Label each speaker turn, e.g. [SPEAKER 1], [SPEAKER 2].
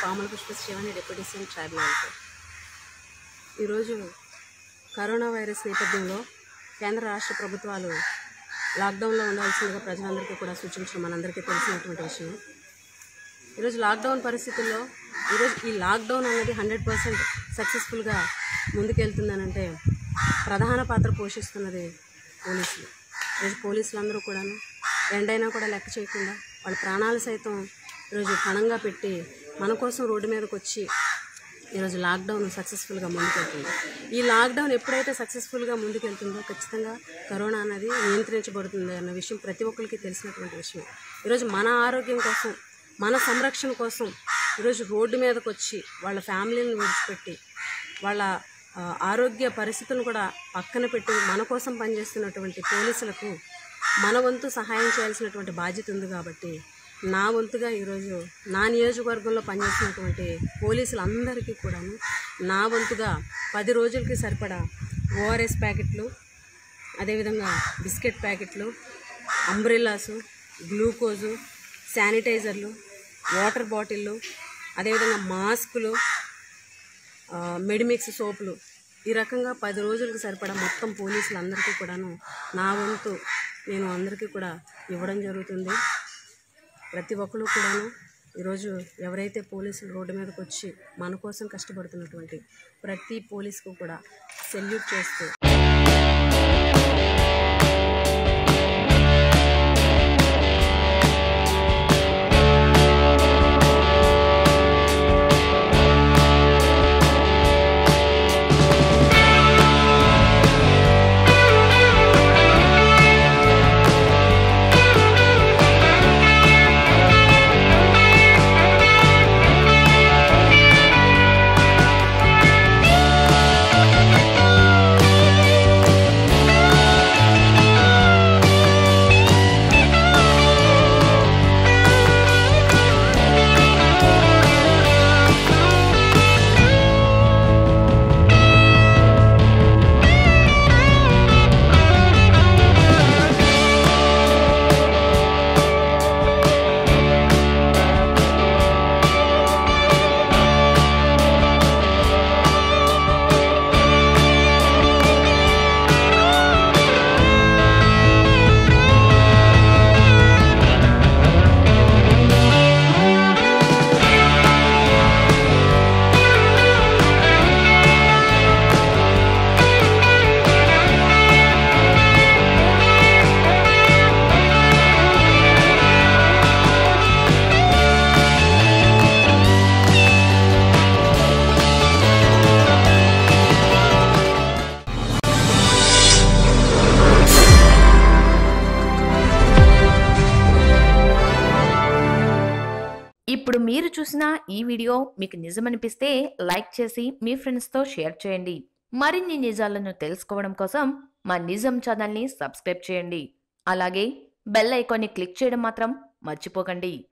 [SPEAKER 1] పాముల Pushpa Shivani deputy CM tribunal ఈరోజు corona virus నేపథ్యంలో కేంద్ర రాష్ట్ర ప్రభుత్వాలు లాక్డౌన్లో ఉండాల్సిందిగా ప్రజలందరికీ కూడా సూచించడం మనందరికీ తెలిసినటువంటి విషయం ఈరోజు లాక్డౌన్ పరిస్థితుల్లో ఈరోజు ఈ లాక్డౌన్ అనేది హండ్రెడ్ పర్సెంట్ సక్సెస్ఫుల్గా ముందుకెళ్తుందనంటే ప్రధాన పాత్ర పోషిస్తున్నది పోలీసులు ఈరోజు పోలీసులందరూ కూడాను ఎండైనా కూడా లెక్క చేయకుండా వాళ్ళ ప్రాణాలు సైతం ఈరోజు పణంగా పెట్టి మన కోసం రోడ్డు మీదకి వచ్చి ఈరోజు లాక్డౌన్ సక్సెస్ఫుల్గా ముందుకెళ్తుంది ఈ లాక్డౌన్ ఎప్పుడైతే సక్సెస్ఫుల్గా ముందుకెళ్తుందో ఖచ్చితంగా కరోనా అనేది నియంత్రించబడుతుంది అన్న విషయం ప్రతి ఒక్కరికి తెలిసినటువంటి విషయం ఈరోజు మన ఆరోగ్యం కోసం మన సంరక్షణ కోసం ఈరోజు రోడ్డు మీదకి వచ్చి వాళ్ళ ఫ్యామిలీని విడిచిపెట్టి వాళ్ళ ఆ, ఆరోగ్య పరిస్థితులను కూడా పక్కన పెట్టి మన కోసం పనిచేస్తున్నటువంటి పోలీసులకు మన వంతు సహాయం చేయాల్సినటువంటి బాధ్యత ఉంది కాబట్టి నా వంతుగా ఈరోజు నా నియోజకవర్గంలో పనిచేస్తున్నటువంటి పోలీసులందరికీ కూడాను నా వంతుగా పది రోజులకి సరిపడా ఓఆర్ఎస్ ప్యాకెట్లు అదేవిధంగా బిస్కెట్ ప్యాకెట్లు అంబ్రెల్లాసు గ్లూకోజు శానిటైజర్లు వాటర్ బాటిళ్ళు అదేవిధంగా మాస్కులు ఆ, మెడిమిక్స్ సోపులు ఈ రకంగా పది రోజులకు సరిపడా మొత్తం పోలీసులందరికీ కూడాను నా వంతు నేను అందరికీ కూడా ఇవ్వడం జరుగుతుంది ప్రతి ఒక్కరు కూడాను ఈరోజు ఎవరైతే పోలీసులు రోడ్డు మీదకి వచ్చి మన కోసం కష్టపడుతున్నటువంటి ప్రతి పోలీసుకు కూడా సెల్యూట్ చేస్తూ
[SPEAKER 2] ఇప్పుడు మీరు చూసిన ఈ వీడియో మీకు నిజమనిపిస్తే లైక్ చేసి మీ ఫ్రెండ్స్తో షేర్ చేయండి మరిన్ని నిజాలను తెలుసుకోవడం కోసం మా నిజం ఛానల్ని సబ్స్క్రైబ్ చేయండి అలాగే బెల్ ఐకాన్ని క్లిక్ చేయడం మాత్రం మర్చిపోకండి